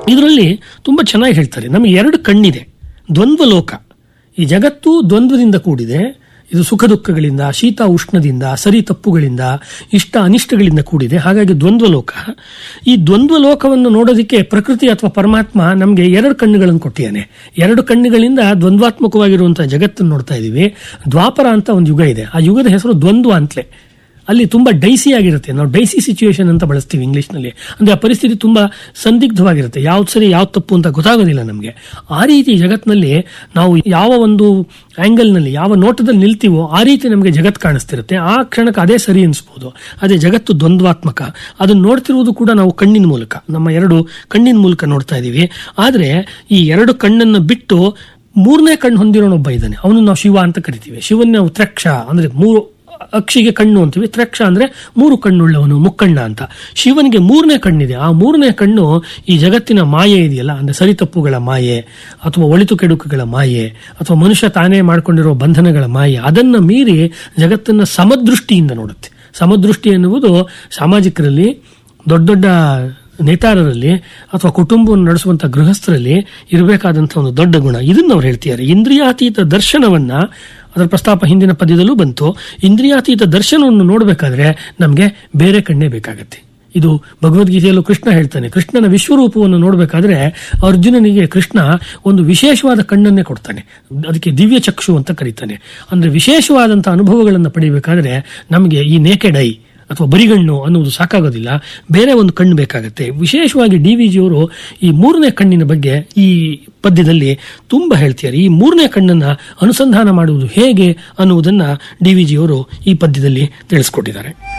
ಇದರಲ್ಲಿ ತುಂಬಾ ಚೆನ್ನಾಗಿ ಹೇಳ್ತಾರೆ ನಮಗೆ ಎರಡು ಕಣ್ಣಿದೆ ದ್ವಂದ್ವ ಲೋಕ ಈ ಜಗತ್ತು ದ್ವಂದ್ವದಿಂದ ಕೂಡಿದೆ ಇದು ಸುಖ ದುಃಖಗಳಿಂದ ಶೀತ ಉಷ್ಣದಿಂದ ಸರಿ ತಪ್ಪುಗಳಿಂದ ಇಷ್ಟ ಅನಿಷ್ಟಗಳಿಂದ ಕೂಡಿದೆ ಹಾಗಾಗಿ ದ್ವಂದ್ವ ಲೋಕ ಈ ದ್ವಂದ್ವ ಲೋಕವನ್ನು ನೋಡೋದಕ್ಕೆ ಪ್ರಕೃತಿ ಅಥವಾ ಪರಮಾತ್ಮ ನಮಗೆ ಎರಡು ಕಣ್ಣುಗಳನ್ನು ಕೊಟ್ಟಿದ್ದಾನೆ ಎರಡು ಕಣ್ಣುಗಳಿಂದ ದ್ವಂದ್ವಾತ್ಮಕವಾಗಿರುವಂತಹ ಜಗತ್ತನ್ನು ನೋಡ್ತಾ ಇದ್ದೀವಿ ದ್ವಾಪರ ಅಂತ ಒಂದು ಯುಗ ಇದೆ ಆ ಯುಗದ ಹೆಸರು ದ್ವಂದ್ವ ಅಂತಲೇ ಅಲ್ಲಿ ತುಂಬಾ ಡೈಸಿ ಆಗಿರುತ್ತೆ ನಾವು ಡೈಸಿ ಸಿಚುವೇಶನ್ ಅಂತ ಬಳಸ್ತೀವಿ ಇಂಗ್ಲಿಷ್ನಲ್ಲಿ ಅಂದ್ರೆ ಆ ಪರಿಸ್ಥಿತಿ ತುಂಬಾ ಸಂದಿಗ್ಧವಾಗಿರುತ್ತೆ ಯಾವ್ದು ಸರಿ ಯಾವ್ದು ತಪ್ಪು ಅಂತ ಗೊತ್ತಾಗೋದಿಲ್ಲ ನಮಗೆ ಆ ರೀತಿ ಜಗತ್ನಲ್ಲಿ ನಾವು ಯಾವ ಒಂದು ಆಂಗಲ್ನಲ್ಲಿ ಯಾವ ನೋಟದಲ್ಲಿ ನಿಲ್ತೀವೋ ಆ ರೀತಿ ನಮಗೆ ಜಗತ್ ಕಾಣಿಸ್ತಿರುತ್ತೆ ಆ ಕ್ಷಣಕ್ಕೆ ಅದೇ ಸರಿ ಅನಿಸ್ಬೋದು ಅದೇ ಜಗತ್ತು ದ್ವಂದ್ವಾತ್ಮಕ ಅದನ್ನು ನೋಡ್ತಿರುವುದು ಕೂಡ ನಾವು ಕಣ್ಣಿನ ಮೂಲಕ ನಮ್ಮ ಎರಡು ಕಣ್ಣಿನ ಮೂಲಕ ನೋಡ್ತಾ ಇದ್ದೀವಿ ಆದ್ರೆ ಈ ಎರಡು ಕಣ್ಣನ್ನು ಬಿಟ್ಟು ಮೂರನೇ ಕಣ್ಣು ಹೊಂದಿರೋನೊಬ್ಬ ಇದ್ದಾನೆ ಅವನು ನಾವು ಶಿವ ಅಂತ ಕರಿತೀವಿ ಶಿವನ್ ನಾವು ತ್ರಕ್ಷ ಅಂದ್ರೆ ಮೂರು ಅಕ್ಷಿಗೆ ಕಣ್ಣು ಅಂತೀವಿ ತ್ರಕ್ಷ ಅಂದ್ರೆ ಮೂರು ಕಣ್ಣುಳ್ಳವನು ಮುಕ್ಕಣ್ಣ ಅಂತ ಶಿವನಿಗೆ ಮೂರನೇ ಕಣ್ಣಿದೆ ಆ ಮೂರನೇ ಕಣ್ಣು ಈ ಜಗತ್ತಿನ ಮಾಯೆ ಇದೆಯಲ್ಲ ಅಂದ್ರೆ ಸರಿತಪ್ಪುಗಳ ಮಾಯೆ ಅಥವಾ ಒಳಿತು ಕೆಡುಕುಗಳ ಮಾಯೆ ಅಥವಾ ಮನುಷ್ಯ ತಾನೇ ಮಾಡ್ಕೊಂಡಿರೋ ಬಂಧನಗಳ ಮಾಯೆ ಅದನ್ನ ಮೀರಿ ಜಗತ್ತನ್ನ ಸಮದೃಷ್ಟಿಯಿಂದ ನೋಡುತ್ತೆ ಸಮದೃಷ್ಟಿ ಎನ್ನುವುದು ಸಾಮಾಜಿಕರಲ್ಲಿ ದೊಡ್ಡ ದೊಡ್ಡ ನೇತಾರರಲ್ಲಿ ಅಥವಾ ಕುಟುಂಬವನ್ನು ನಡೆಸುವಂತ ಗೃಹಸ್ಥರಲ್ಲಿ ಇರಬೇಕಾದಂತಹ ಒಂದು ದೊಡ್ಡ ಗುಣ ಇದನ್ನ ಅವ್ರು ಹೇಳ್ತಿದ್ದಾರೆ ಇಂದ್ರಿಯಾತೀತ ದರ್ಶನವನ್ನ ಅದರ ಪ್ರಸ್ತಾಪ ಹಿಂದಿನ ಪದ್ಯದಲ್ಲೂ ಬಂತು ಇಂದ್ರಿಯಾತೀತ ದರ್ಶನವನ್ನು ನೋಡಬೇಕಾದ್ರೆ ನಮಗೆ ಬೇರೆ ಕಣ್ಣೇ ಬೇಕಾಗತ್ತೆ ಇದು ಭಗವದ್ಗೀತೆಯಲ್ಲೂ ಕೃಷ್ಣ ಹೇಳ್ತಾನೆ ಕೃಷ್ಣನ ವಿಶ್ವರೂಪವನ್ನು ನೋಡಬೇಕಾದ್ರೆ ಅರ್ಜುನನಿಗೆ ಕೃಷ್ಣ ಒಂದು ವಿಶೇಷವಾದ ಕಣ್ಣನ್ನೇ ಕೊಡ್ತಾನೆ ಅದಕ್ಕೆ ದಿವ್ಯ ಚಕ್ಷು ಅಂತ ಕರೀತಾನೆ ಅಂದ್ರೆ ವಿಶೇಷವಾದಂತಹ ಅನುಭವಗಳನ್ನು ಪಡಿಬೇಕಾದ್ರೆ ನಮಗೆ ಈ ನೇಕೆಡ್ ಐ ಅಥವಾ ಬರಿಗಣ್ಣು ಅನ್ನುವುದು ಸಾಕಾಗೋದಿಲ್ಲ ಬೇರೆ ಒಂದು ಕಣ್ಣು ಬೇಕಾಗತ್ತೆ ವಿಶೇಷವಾಗಿ ಡಿ ವಿ ಜಿಯವರು ಈ ಮೂರನೇ ಕಣ್ಣಿನ ಬಗ್ಗೆ ಈ ಪದ್ಯದಲ್ಲಿ ತುಂಬಾ ಹೇಳ್ತಿದ್ದಾರೆ ಈ ಮೂರನೇ ಕಣ್ಣನ್ನ ಅನುಸಂಧಾನ ಮಾಡುವುದು ಹೇಗೆ ಅನ್ನುವುದನ್ನ ಡಿ ವಿ ಜಿಯವರು ಈ ಪದ್ಯದಲ್ಲಿ ತಿಳಿಸ್ಕೊಟ್ಟಿದ್ದಾರೆ